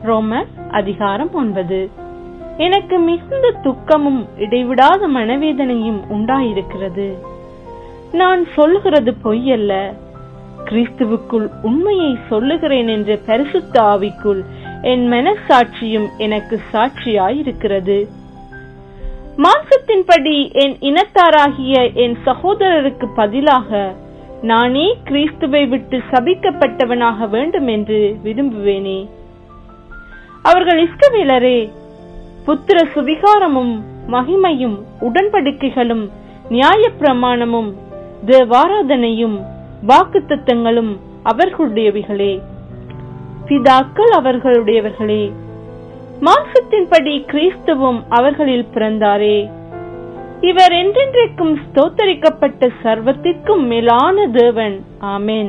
ரோமர் அதிகாரம் ஒன்பது எனக்கு மிகுந்த துக்கமும் இடைவிடாத மனவேதனையும் உண்டாயிருக்கிறது நான் சொல்லுகிறது பொய்யல்ல கிறிஸ்துவுக்குள் உண்மையை சொல்லுகிறேன் என்ற பரிசுத்த ஆவிக்குள் என் மனசாட்சியும் எனக்கு சாட்சியாயிருக்கிறது மாம்சத்தின்படி என் இனத்தாராகிய என் சகோதரருக்கு பதிலாக நானே கிறிஸ்துவை விட்டு சபிக்கப்பட்டவனாக வேண்டும் என்று விரும்புவேனே அவர்கள் இஷ்டவேலரே புத்திர சுவிகாரமும் மகிமையும் உடன்படிக்கைகளும் நியாயப்பிரமாணமும் தேவாராதனையும் வாக்குத்தத்தங்களும் அவர்களுடையவைகளே பிதாக்கள் அவர்களுடையவர்களே மாம்சத்தின்படி கிறிஸ்துவும் அவர்களில் பிறந்தாரே இவர் என்றென்றைக்கும் ஸ்தோத்தரிக்கப்பட்ட சர்வத்திற்கும் மேலான தேவன் ஆமென்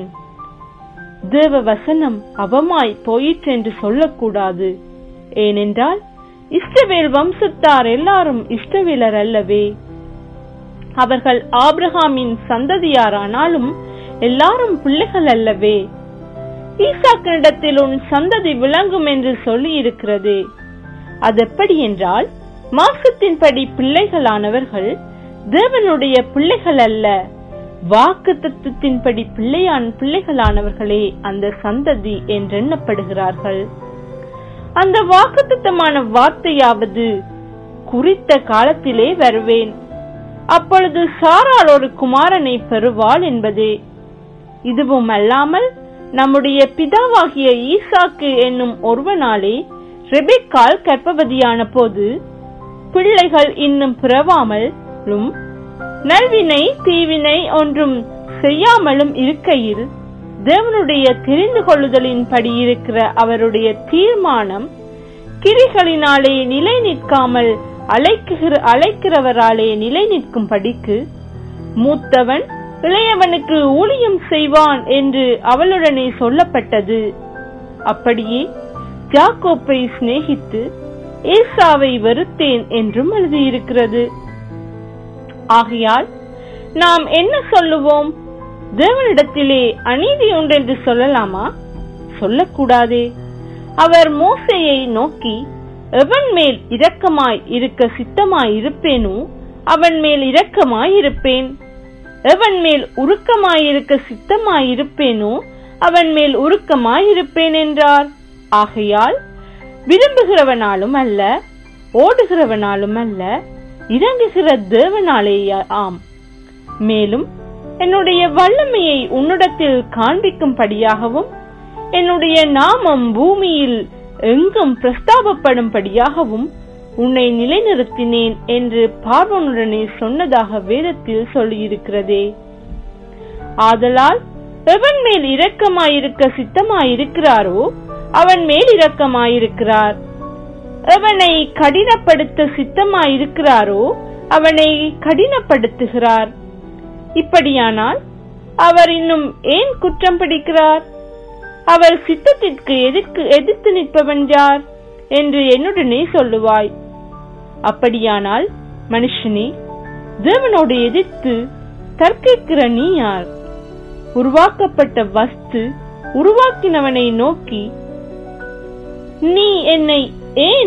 தேவ வசனம் அவமாய் போயிற்றென்று சொல்லக்கூடாது ஏனென்றால் இஷ்டவேல் வம்சத்தார் எல்லாரும் இஷ்டவேலர் அல்லவே அவர்கள் ஆபிரகாமின் சந்ததியாரானாலும் எல்லாரும் பிள்ளைகள் அல்லவே ஈசாக்கினிடத்தில் உன் சந்ததி விளங்கும் என்று சொல்லி இருக்கிறதே அதெப்படி என்றால் மாசத்தின்படி பிள்ளைகளானவர்கள் தேவனுடைய பிள்ளைகள் அல்ல வாக்கு தத்துவத்தின்படி பிள்ளையான் பிள்ளைகளானவர்களே அந்த சந்ததி என்றெண்ணப்படுகிறார்கள் அந்த வாக்குத்தத்தமான வார்த்தையாவது குறித்த காலத்திலே வருவேன் அப்பொழுது சாராள் ஒரு குமாரனை பெறுவாள் என்பதே இதுவும் அல்லாமல் நம்முடைய பிதாவாகிய ஈசாக்கு என்னும் ஒருவனாலே ரெபெக்கால் கர்ப்பவதியான போது பிள்ளைகள் இன்னும் பிறவாமலும் நல்வினை தீவினை ஒன்றும் செய்யாமலும் இருக்கையில் தேவனுடைய தெரிந்து கொள்ளுதலின் படி இருக்கிற அவருடைய தீர்மானம் கிரிகளினாலே நிலை நிற்காமல் அழைக்குகிற அழைக்கிறவராலே நிலை நிற்கும் படிக்கு மூத்தவன் இளையவனுக்கு ஊழியம் செய்வான் என்று அவளுடனே சொல்லப்பட்டது அப்படியே ஜாக்கோப்பை சிநேகித்து ஏசாவை வெறுத்தேன் என்றும் எழுதியிருக்கிறது ஆகையால் நாம் என்ன சொல்லுவோம் தேவனிடத்திலே அநீதி உண்டென்று சொல்லலாமா சொல்லக்கூடாதே அவர் மோசையை நோக்கி எவன் மேல் இரக்கமாய் இருக்க சித்தமாய் இருப்பேனோ அவன் மேல் இரக்கமாய் இருப்பேன் எவன் மேல் உருக்கமாய் இருக்க சித்தமாய் இருப்பேனோ அவன் மேல் உருக்கமாய் இருப்பேன் என்றார் ஆகையால் விரும்புகிறவனாலும் அல்ல ஓடுகிறவனாலும் அல்ல இறங்குகிற தேவனாலே ஆம் மேலும் என்னுடைய வல்லமையை உன்னிடத்தில் காண்பிக்கும்படியாகவும் என்னுடைய நாமம் பூமியில் எங்கும் பிரஸ்தாபப்படும்படியாகவும் உன்னை நிலைநிறுத்தினேன் என்று பார்வனுடனே சொன்னதாக வேதத்தில் சொல்லியிருக்கிறதே ஆதலால் எவன் மேல் இரக்கமாயிருக்க சித்தமாயிருக்கிறாரோ அவன் மேல் இரக்கமாயிருக்கிறார் எவனை கடினப்படுத்த சித்தமாயிருக்கிறாரோ அவனை கடினப்படுத்துகிறார் இப்படியானால் அவர் இன்னும் ஏன் குற்றம் பிடிக்கிறார் அவர் சித்தத்திற்கு எதிர்க்கு எதிர்த்து நிற்பவன் யார் என்று என்னுடனே சொல்லுவாய் அப்படியானால் மனுஷனே தேவனோடு எதிர்த்து தர்க்கிக்கிற நீ யார் உருவாக்கப்பட்ட வஸ்து உருவாக்கினவனை நோக்கி நீ என்னை ஏன்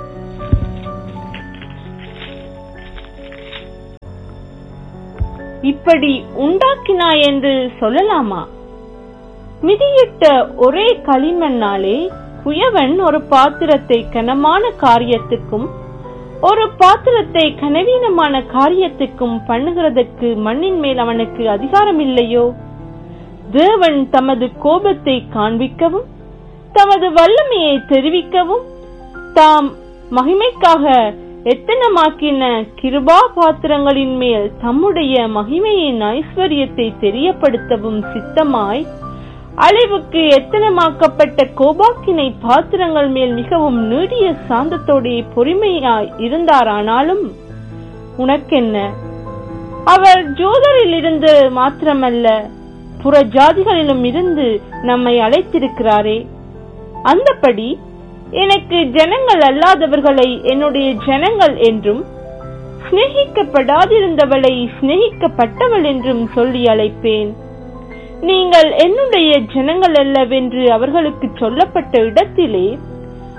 இப்படி உண்டாக்கினாய் என்று சொல்லலாமா மிதியிட்ட ஒரே களிமண்ணாலே குயவன் ஒரு பாத்திரத்தை கனமான காரியத்துக்கும் ஒரு பாத்திரத்தை கனவீனமான காரியத்துக்கும் பண்ணுகிறதற்கு மண்ணின் மேல் அவனுக்கு அதிகாரம் இல்லையோ தேவன் தமது கோபத்தை காண்பிக்கவும் தமது வல்லமையை தெரிவிக்கவும் தாம் மகிமைக்காக எத்தனமாக்கின கிருபா பாத்திரங்களின் மேல் தம்முடைய மகிமையின் ஐஸ்வர்யத்தை தெரியப்படுத்தவும் சித்தமாய் அழிவுக்கு எத்தனமாக்கப்பட்ட கோபாக்கினை பாத்திரங்கள் மேல் மிகவும் நீடிய சாந்தத்தோடைய பொறுமையாய் இருந்தாரானாலும் உனக்கென்ன அவர் ஜோதரில் இருந்து மாத்திரமல்ல புற ஜாதிகளிலும் இருந்து நம்மை அழைத்திருக்கிறாரே அந்தபடி எனக்கு ஜனங்கள் அல்லாதவர்களை என்னுடைய ஜனங்கள் என்றும் சிநேகிக்கப்படாதிருந்தவளை சிநேகிக்கப்பட்டவள் என்றும் சொல்லி அழைப்பேன் நீங்கள் என்னுடைய ஜனங்கள் அல்லவென்று அவர்களுக்கு சொல்லப்பட்ட இடத்திலே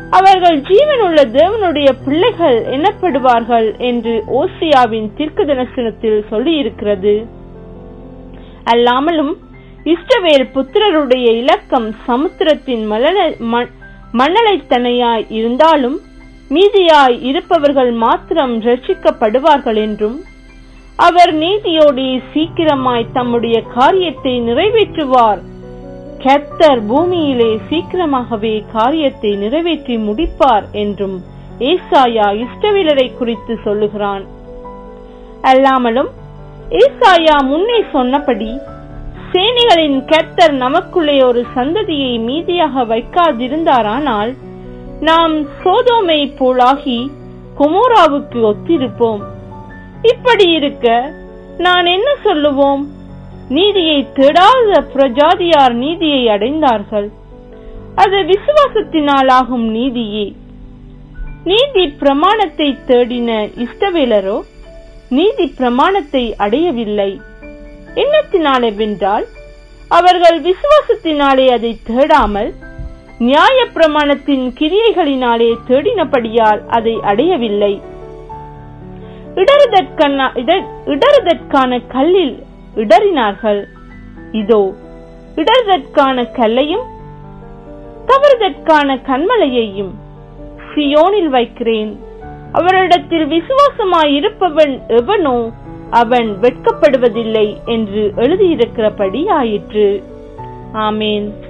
அவர்கள் ஜீவனுள்ள தேவனுடைய பிள்ளைகள் எனப்படுவார்கள் என்று ஓசியாவின் தீர்க்க தரிசனத்தில் சொல்லியிருக்கிறது அல்லாமலும் இஷ்டவேல் புத்திரருடைய இலக்கம் சமுத்திரத்தின் மணலைத்தனையாய் இருந்தாலும் மீதியாய் இருப்பவர்கள் மாத்திரம் ரட்சிக்கப்படுவார்கள் என்றும் அவர் நீதியோடு சீக்கிரமாய் தம்முடைய காரியத்தை நிறைவேற்றுவார் கர்த்தர் பூமியிலே சீக்கிரமாகவே காரியத்தை நிறைவேற்றி முடிப்பார் என்றும் ஏசாயா இஷ்டவேலரை குறித்து சொல்லுகிறான் அல்லாமலும் ஏசாயா முன்னே சொன்னபடி சேனைகளின் கர்த்தர் நமக்குள்ளே ஒரு சந்ததியை மீதியாக வைக்காதிருந்தாரானால் நாம் சோதோமை போலாகி குமோராவுக்கு ஒத்திருப்போம் இப்படி இருக்க நான் என்ன சொல்லுவோம் நீதியை தேடாத பிரஜாதியார் நீதியை அடைந்தார்கள் அது விசுவாசத்தினால் ஆகும் நீதியே நீதி பிரமாணத்தை தேடின இஷ்டவேலரோ நீதி பிரமாணத்தை அடையவில்லை என்னத்தினாலே வென்றால் அவர்கள் விசுவாசத்தினாலே அதை தேடாமல் நியாய பிரமாணத்தின் கிரியைகளினாலே தேடினபடியால் அதை அடையவில்லை இடறுதற்கான இடறுதற்கான கல்லில் இடறினார்கள் இதோ இடறுதற்கான கல்லையும் தவறுதற்கான கண்மலையையும் சியோனில் வைக்கிறேன் அவரிடத்தில் விசுவாசமாய் இருப்பவன் எவனோ அவன் வெட்கப்படுவதில்லை என்று எழுதியிருக்கிறபடி ஆயிற்று ஆமேன்